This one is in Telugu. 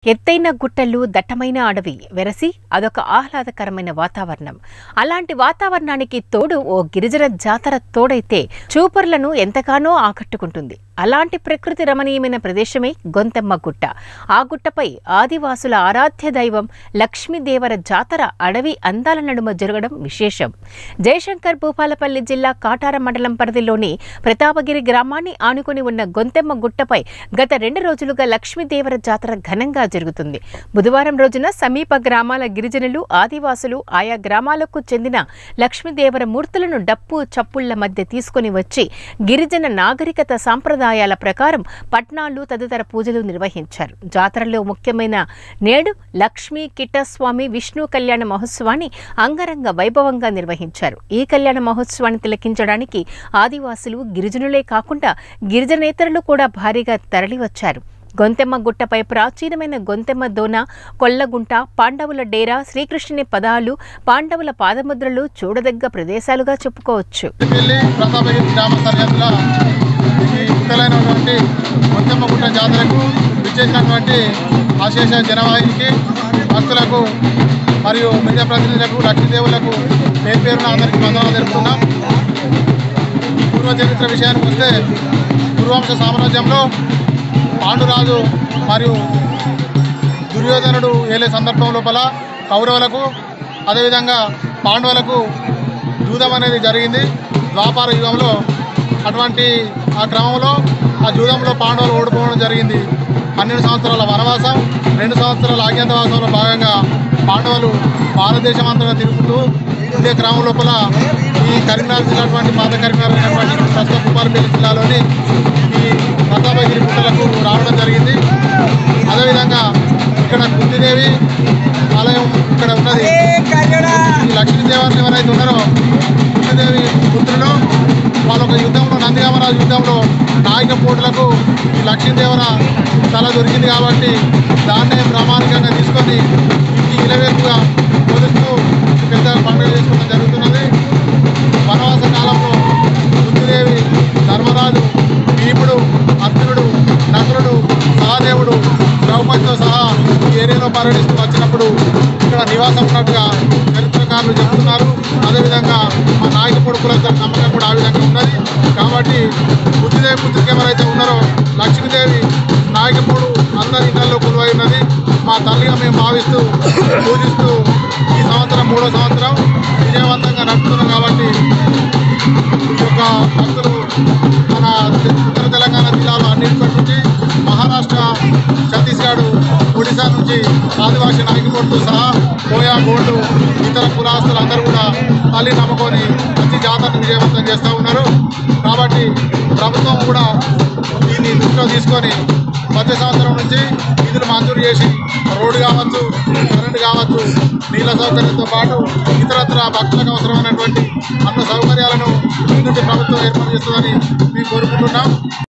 ఎత్తైన గుట్టలు దట్టమైన అడవి వెరసి అదొక ఆహ్లాదకరమైన వాతావరణం అలాంటి వాతావరణానికి తోడు ఓ గిరిజన జాతర తోడైతే చూపర్లను ఎంతగానో ఆకట్టుకుంటుంది అలాంటి ప్రకృతి రమణీయమైన ప్రదేశమే గొంతెమ్మ గుట్ట ఆ గుట్టపై ఆదివాసుల ఆరాధ్య దైవం లక్ష్మీదేవర జాతర అడవి అందాల నడుమ జరగడం విశేషం జయశంకర్ భూపాలపల్లి జిల్లా కాటార మండలం పరిధిలోని ప్రతాపగిరి గ్రామాన్ని ఆనుకుని ఉన్న గొంతెమ్మ గుట్టపై గత రెండు రోజులుగా లక్ష్మీదేవర జాతర ఘనంగా జరుగుతుంది బుధవారం రోజున సమీప గ్రామాల గిరిజనులు ఆదివాసులు ఆయా గ్రామాలకు చెందిన లక్ష్మీదేవర మూర్తులను డప్పు చప్పుళ్ల మధ్య తీసుకుని వచ్చి గిరిజన నాగరికత సాంప్రదాయాల ప్రకారం పట్నాలు తదితర పూజలు నిర్వహించారు జాతరలో ముఖ్యమైన నేడు లక్ష్మీ కిట్టస్వామి విష్ణు కళ్యాణ మహోత్సవాన్ని అంగరంగ వైభవంగా నిర్వహించారు ఈ కళ్యాణ మహోత్సవాన్ని తిలకించడానికి ఆదివాసులు గిరిజనులే కాకుండా గిరిజనేతరులు కూడా భారీగా తరలివచ్చారు గొంతెమ్మ గుట్టపై ప్రాచీనమైన గొంతెమ్మ దోన కొల్లగుంట పాండవుల డేరా శ్రీకృష్ణుని పదాలు పాండవుల పాదముద్రలు చూడదగ్గ ప్రదేశాలుగా చెప్పుకోవచ్చు వెళ్ళి ప్రతాపగిరి గ్రామ సరిహద్దుల ఈ ముఖ్యమైనటువంటి మొత్తమ్మగుట్ట జాతరకు విచ్చేసినటువంటి అశేష జనవాహినికి భక్తులకు మరియు మీడియా ప్రతినిధులకు లక్ష్మీదేవులకు పేరు పేరున అందరికీ వందనాలు తెలుపుతున్నాం పూర్వ చరిత్ర విషయానికి వస్తే పూర్వంశ సామ్రాజ్యంలో పాండురాజు మరియు దుర్యోధనుడు ఏలే సందర్భం లోపల కౌరవులకు అదేవిధంగా పాండవులకు జూదం అనేది జరిగింది ద్వాపార యుగంలో అటువంటి ఆ క్రమంలో ఆ జూదంలో పాండవులు ఓడిపోవడం జరిగింది పన్నెండు సంవత్సరాల వనవాసం రెండు సంవత్సరాల ఆజ్ఞాతవాసంలో భాగంగా పాండవులు భారతదేశం అంతటా తిరుగుతూ ఇదే క్రమం లోపల ఈ కరీంనగర్ జిల్లా అటువంటి పాత కరీంనగర్ అయినటువంటి ప్రస్తుత భూపాలపల్లి జిల్లాలోని ఈ ప్రతాపగిరి గుట్టలకు రావడం జరిగింది అదేవిధంగా ఇక్కడ కుంతిదేవి ఆలయం ఇక్కడ ఉన్నది ఈ లక్ష్మీదేవారిని ఎవరైతే ఉన్నారో కుంతిదేవి పుత్రులు వాళ్ళ ఒక యుద్ధంలో నందిగామరాజు యుద్ధంలో నాయక పోటులకు ఈ లక్ష్మీదేవర తల దొరికింది కాబట్టి దాన్నే ప్రామాణికంగా తీసుకొని ఇంటికి ఇలవేపుగా కొలుస్తూ పెద్ద పండుగ చేసుకోవడం జరుగుతున్నది వనవాస కాలంలో కుంతిదేవి ధర్మరాజు భీముడు అర్జునుడు నకులుడు సహదేవుడు ద్రౌపదితో సహా ఈ ఏరియాలో పర్యటిస్తూ వచ్చినప్పుడు ఇక్కడ నివాసం ఉన్నట్టుగా చరిత్రకారులు చెప్తున్నారు అదేవిధంగా మా నాయకపూడి కులందరి నమ్మకం కూడా ఆ విధంగా ఉన్నది కాబట్టి బుద్ధిదేవి పుత్రిక ఎవరైతే ఉన్నారో లక్ష్మీదేవి నాయకపూడు అందరి ఇళ్లలో కొలువై ఉన్నది మా తల్లిగా మేము భావిస్తూ పూజిస్తూ ఈ సంవత్సరం మూడో సంవత్సరం విజయవంతంగా నడుపుతున్నాం కాబట్టి ఈ యొక్క భక్తులు మన ఉత్తర తెలంగాణ జిల్లాలో అన్నింటి నుంచి మహారాష్ట్ర ఛత్తీస్గఢ్ ఒడిశా నుంచి ఆదివాసీ నాయకులతో సహా కోయా గోండు ఇతర కులాస్తులు అందరూ కూడా తల్లి నమ్ముకొని ప్రతి జాతరను విజయవంతం చేస్తూ ఉన్నారు కాబట్టి ప్రభుత్వం కూడా దీన్ని దృష్టిలో తీసుకొని వచ్చే సంవత్సరం నుంచి నిధులు మంజూరు చేసి రోడ్డు కావచ్చు కరెంట్ కావచ్చు నీళ్ళ సౌకర్యంతో పాటు ఇతరత్ర భక్తులకు అవసరమైనటువంటి అన్న సౌకర్యాలను ఈ నుండి ప్రభుత్వం ఏర్పాటు చేస్తుందని మేము కోరుకుంటున్నాం